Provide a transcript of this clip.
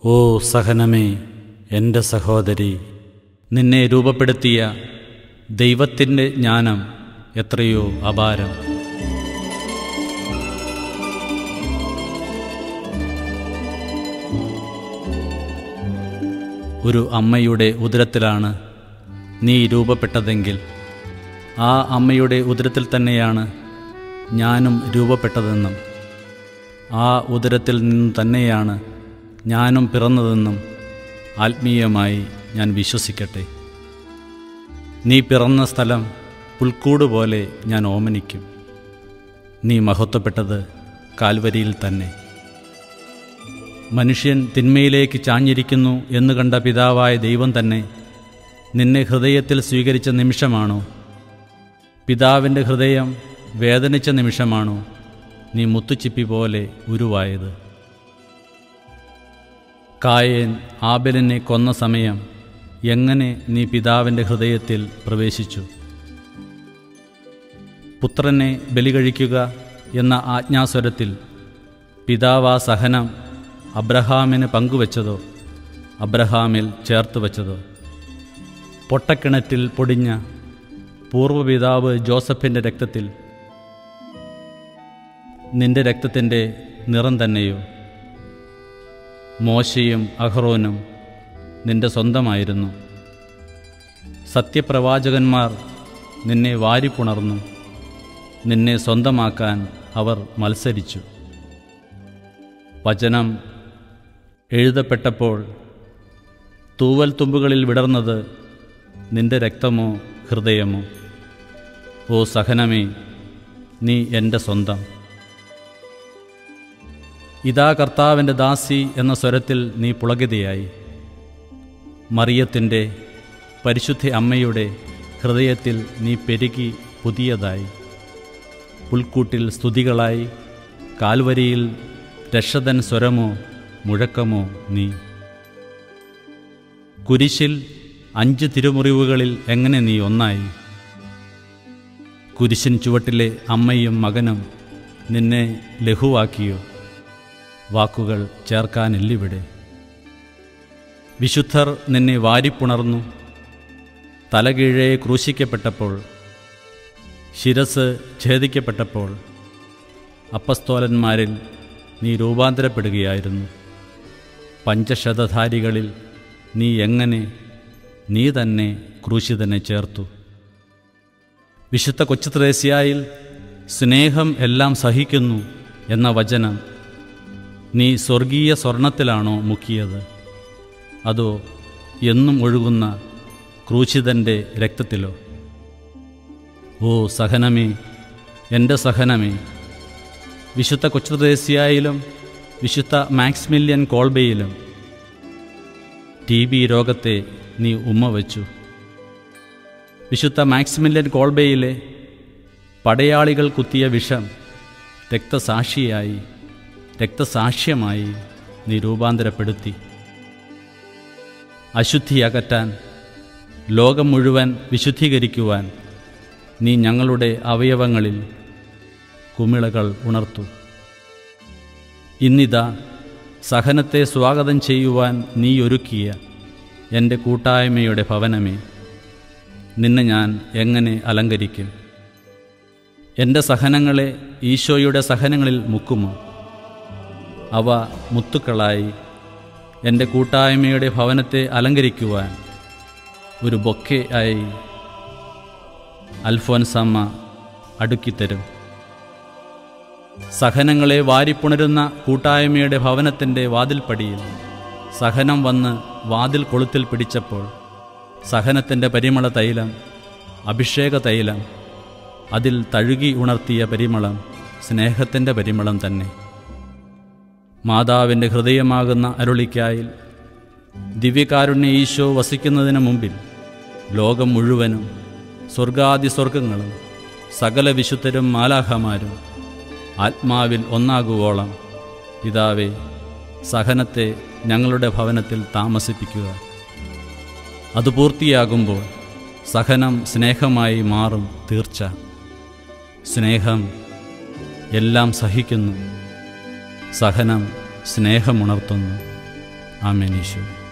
ഓ സഹനമേ എൻ്റെ സഹോദരി നിന്നെ രൂപപ്പെടുത്തിയ ദൈവത്തിൻ്റെ ജ്ഞാനം എത്രയോ അപാരം ഒരു അമ്മയുടെ ഉദരത്തിലാണ് നീ രൂപപ്പെട്ടതെങ്കിൽ ആ അമ്മയുടെ ഉദരത്തിൽ തന്നെയാണ് ഞാനും രൂപപ്പെട്ടതെന്നും ആ ഉദരത്തിൽ നിന്നും തന്നെയാണ് ഞാനും പിറന്നതെന്നും ആത്മീയമായി ഞാൻ വിശ്വസിക്കട്ടെ നീ പിറന്ന സ്ഥലം പുൽക്കൂട് പോലെ ഞാൻ ഓമനിക്കും നീ മഹത്വപ്പെട്ടത് കാൽവരിയിൽ തന്നെ മനുഷ്യൻ തിന്മയിലേക്ക് ചാഞ്ഞിരിക്കുന്നു എന്ന് കണ്ട പിതാവായ ദൈവം തന്നെ നിന്നെ ഹൃദയത്തിൽ സ്വീകരിച്ച നിമിഷമാണോ പിതാവിൻ്റെ ഹൃദയം വേദനിച്ച നിമിഷമാണോ നീ മുത്തുച്ചിപ്പി പോലെ ഉരുവായത് കായേൻ ആബലിനെ കൊന്ന സമയം എങ്ങനെ നീ പിതാവിൻ്റെ ഹൃദയത്തിൽ പ്രവേശിച്ചു പുത്രനെ ബലി കഴിക്കുക എന്ന ആജ്ഞാസ്വരത്തിൽ പിതാവാ സഹനം അബ്രഹാമിന് പങ്കുവച്ചതോ അബ്രഹാമിൽ ചേർത്ത് വച്ചതോ പൊട്ടക്കിണറ്റിൽ പൊടിഞ്ഞ പൂർവ്വപിതാവ് ജോസഫിൻ്റെ രക്തത്തിൽ നിന്റെ രക്തത്തിൻ്റെ നിറം തന്നെയോ മോശയും അഹ്റോനും നിന്റെ സ്വന്തമായിരുന്നു സത്യപ്രവാചകന്മാർ നിന്നെ വാരിപ്പുണർന്നു നിന്നെ സ്വന്തമാക്കാൻ അവർ മത്സരിച്ചു വചനം എഴുതപ്പെട്ടപ്പോൾ തൂവൽ തുമ്പുകളിൽ വിടർന്നത് നിന്റെ രക്തമോ ഹൃദയമോ ഓ സഹനമേ നീ എൻ്റെ സ്വന്തം ഇതാ കർത്താവിൻ്റെ ദാസി എന്ന സ്വരത്തിൽ നീ പുളകിതയായി മറിയത്തിൻ്റെ പരിശുദ്ധ അമ്മയുടെ ഹൃദയത്തിൽ നീ പെരുകി പുതിയതായി പുൽക്കൂട്ടിൽ സ്തുതികളായി കാൽവരിയിൽ രക്ഷതൻ സ്വരമോ മുഴക്കമോ നീ കുരിശിൽ അഞ്ച് തിരുമുറിവുകളിൽ എങ്ങനെ നീ ഒന്നായി കുരിശിൻ ചുവട്ടിലെ അമ്മയും മകനും നിന്നെ ലഘുവാക്കിയോ വാക്കുകൾ ചേർക്കാനില്ലിവിടെ വിശുദ്ധർ നിന്നെ വാരിപ്പുണർന്നു തലകീഴേ ക്രൂശിക്കപ്പെട്ടപ്പോൾ ശിരസ് ഛേദിക്കപ്പെട്ടപ്പോൾ അപ്പസ്തോലന്മാരിൽ നീ രൂപാന്തരപ്പെടുകയായിരുന്നു പഞ്ചശതധാരികളിൽ നീ എങ്ങനെ നീ തന്നെ ക്രൂശിതനെ ചേർത്തു വിശുദ്ധ കൊച്ചു ത്രേസ്യായിൽ സ്നേഹം എല്ലാം സഹിക്കുന്നു എന്ന വചനം നീ സ്വർഗീയ സ്വർണത്തിലാണോ മുക്കിയത് അതോ എന്നും ഒഴുകുന്ന ക്രൂശിതൻ്റെ രക്തത്തിലോ ഓ സഹനമേ എൻ്റെ സഹനമേ വിശുദ്ധ കൊച്ചുദേശിയായിലും വിശുദ്ധ മാക്സ്മില്യൻ കോൾബയിലും ടി ബി രോഗത്തെ നീ ഉമ്മ വച്ചു വിശുദ്ധ മാക്സിമില്യൻ കോൾബയിലെ പടയാളികൾ കുത്തിയ വിഷം രക്തസാക്ഷിയായി രക്തസാക്ഷ്യമായി നീ രൂപാന്തരപ്പെടുത്തി അശുദ്ധി അകറ്റാൻ ലോകം മുഴുവൻ വിശുദ്ധീകരിക്കുവാൻ നീ ഞങ്ങളുടെ അവയവങ്ങളിൽ കുമിളകൾ ഉണർത്തു ഇന്നിതാ സഹനത്തെ സ്വാഗതം ചെയ്യുവാൻ നീ ഒരുക്കിയ എൻ്റെ കൂട്ടായ്മയുടെ ഭവനമേ നിന്നെ ഞാൻ എങ്ങനെ അലങ്കരിക്കും എൻ്റെ സഹനങ്ങളെ ഈശോയുടെ സഹനങ്ങളിൽ മുക്കുമോ അവ മുത്തുക്കളായി എൻ്റെ കൂട്ടായ്മയുടെ ഭവനത്തെ അലങ്കരിക്കുവാൻ ഒരു ബൊക്കെ ആയി അൽഫോൻസമ്മ അടുക്കിത്തരും സഹനങ്ങളെ വാരിപ്പുണരുന്ന കൂട്ടായ്മയുടെ ഭവനത്തിൻ്റെ വാതിൽപ്പടിയിൽ സഹനം വന്ന് വാതിൽ കൊളുത്തിൽ പിടിച്ചപ്പോൾ സഹനത്തിൻ്റെ പരിമള തൈലം അഭിഷേക തൈലം അതിൽ തഴുകി ഉണർത്തിയ പരിമളം സ്നേഹത്തിൻ്റെ പരിമളം തന്നെ മാതാവിൻ്റെ ഹൃദയമാകുന്ന അരുളിക്കായിൽ ദിവ്യകാരുണ്യ ഈശോ വസിക്കുന്നതിന് മുമ്പിൽ ലോകം മുഴുവനും സ്വർഗാദി സ്വർഗങ്ങളും സകല വിശുദ്ധരും മാലാഹമാരും ആത്മാവിൽ ഒന്നാകുവോളം പിതാവേ സഹനത്തെ ഞങ്ങളുടെ ഭവനത്തിൽ താമസിപ്പിക്കുക അത് പൂർത്തിയാകുമ്പോൾ സഹനം സ്നേഹമായി മാറും തീർച്ച സ്നേഹം എല്ലാം സഹിക്കുന്നു സഹനം സ്നേഹമുണർത്തുന്നു ആമേൻ ഈശോ